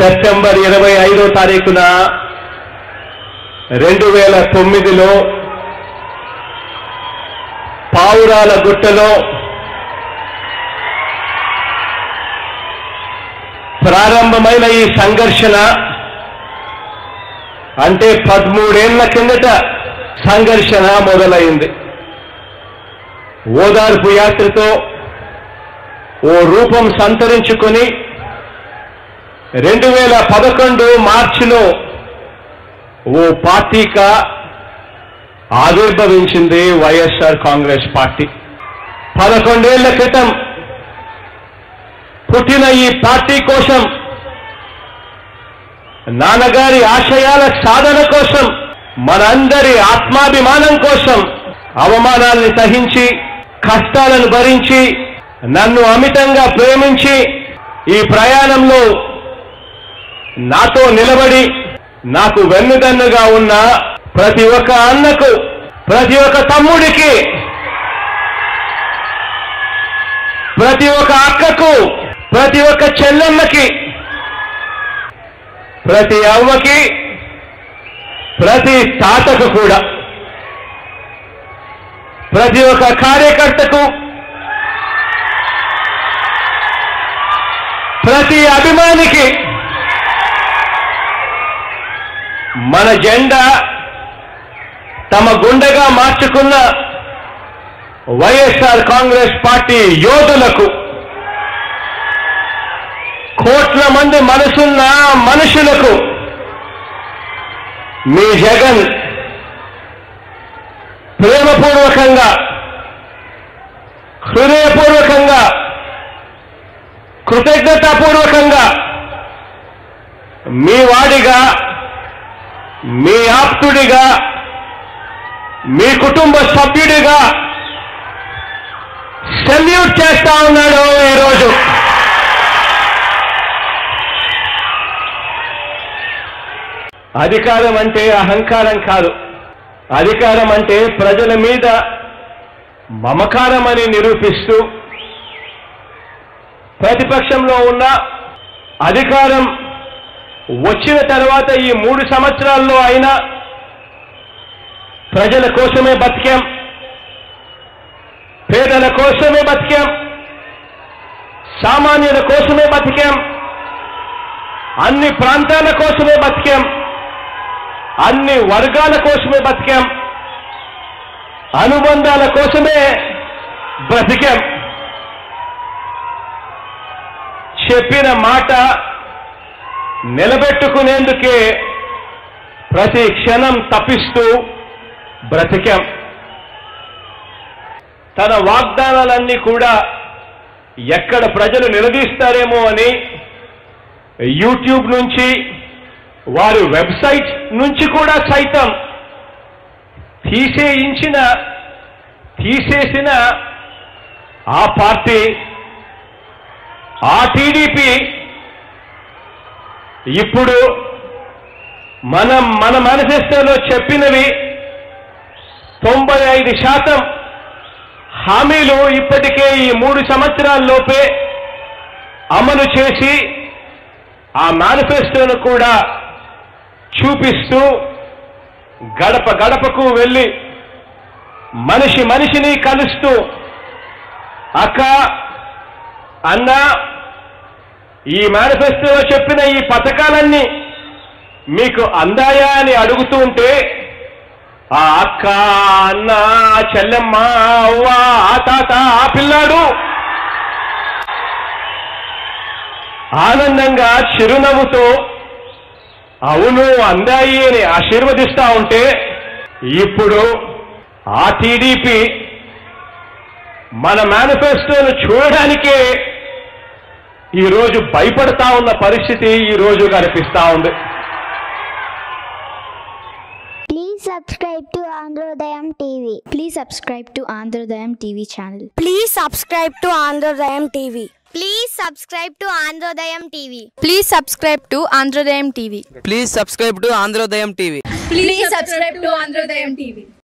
September ఇరవై ఐదో తారీఖున రెండు వేల తొమ్మిదిలో పావురాల గుట్టలో ప్రారంభమైన ఈ సంఘర్షణ అంటే పదమూడేళ్ల కిందట సంఘర్షణ మొదలైంది ఓదార్పు యాత్రతో ఓ రూపం సంతరించుకొని రెండు వేల పదకొండు మార్చిలో ఓ పార్టీగా ఆవిర్భవించింది వైఎస్ఆర్ కాంగ్రెస్ పార్టీ పదకొండేళ్ల క్రితం పుట్టిన ఈ పార్టీ కోసం నాన్నగారి ఆశయాల సాధన కోసం మనందరి ఆత్మాభిమానం కోసం అవమానాల్ని సహించి కష్టాలను భరించి నన్ను అమితంగా ప్రేమించి ఈ ప్రయాణంలో నాతో నిలబడి నాకు వెన్నుదన్నుగా ఉన్న ప్రతి ఒక్క అన్నకు ప్రతి ఒక్క తమ్ముడికి ప్రతి ఒక్క అక్కకు ప్రతి ఒక్క చెల్లెమ్మకి ప్రతి అవ్వకి ప్రతి తాతకు కూడా ప్రతి ఒక్క కార్యకర్తకు ప్రతి అభిమానికి మన జెండా తమ గుండెగా మార్చుకున్న వైఎస్ఆర్ కాంగ్రెస్ పార్టీ యోధులకు కోట్ల మంది మనసున్న మనుషులకు మీ జగన్ ప్రేమపూర్వకంగా హృదయపూర్వకంగా కృతజ్ఞతాపూర్వకంగా మీ వాడిగా మీ ఆప్తుడిగా మీ కుటుంబ సభ్యుడిగా సెల్యూట్ చేస్తా ఉన్నాడు ఈరోజు అధికారం అంటే అహంకారం కాదు అధికారం అంటే ప్రజల మీద మమకారం అని నిరూపిస్తూ ప్రతిపక్షంలో ఉన్న అధికారం వచ్చిన తర్వాత ఈ మూడు సంవత్సరాల్లో అయినా ప్రజల కోసమే బతికాం పేదల కోసమే బతికాం సామాన్యుల కోసమే బతికాం అన్ని ప్రాంతాల కోసమే బతికాం అన్ని వర్గాల కోసమే బతికాం అనుబంధాల కోసమే బ్రతికాం చెప్పిన మాట నిలబెట్టుకునేందుకే ప్రతి క్షణం తప్పిస్తూ బ్రతికాం తన వాగ్దానాలన్నీ కూడా ఎక్కడ ప్రజలు నిలదీస్తారేమో అని యూట్యూబ్ నుంచి వారి వెబ్సైట్ నుంచి కూడా సైతం తీసేయించిన తీసేసిన ఆ పార్టీ ఆ టీడీపీ ఇప్పుడు మనం మన మేనిఫెస్టోలో చెప్పినవి తొంభై ఐదు శాతం హామీలు ఇప్పటికే ఈ మూడు సంవత్సరాల్లోపే అమలు చేసి ఆ మేనిఫెస్టోను కూడా చూపిస్తూ గడప గడపకు వెళ్ళి మనిషి మనిషిని కలుస్తూ అక్క అన్న ఈ మేనిఫెస్టోలో చెప్పిన ఈ పథకాలన్నీ మీకు అందాయా అని అడుగుతూ ఉంటే ఆ అక్క అన్న ఆ చెల్లెమ్మ అవ్వ ఆ తాత ఆ పిల్లాడు ఆనందంగా చిరునవ్వుతో అవును అందాయి అని ఆశీర్వదిస్తా ఉంటే ఇప్పుడు ఆ టీడీపీ మన మేనిఫెస్టోను చూడడానికే ఈరోజు భయపడతా ఉన్న పరిస్థితి ఈ రోజు కనిపిస్తా ఉంది Please subscribe to Androdayam TV. Please subscribe to Androdayam TV channel. Please subscribe to Androdayam TV. Please subscribe to Androdayam TV. Please subscribe to Androdayam TV. Please subscribe to Androdayam TV. Please subscribe to Androdayam TV.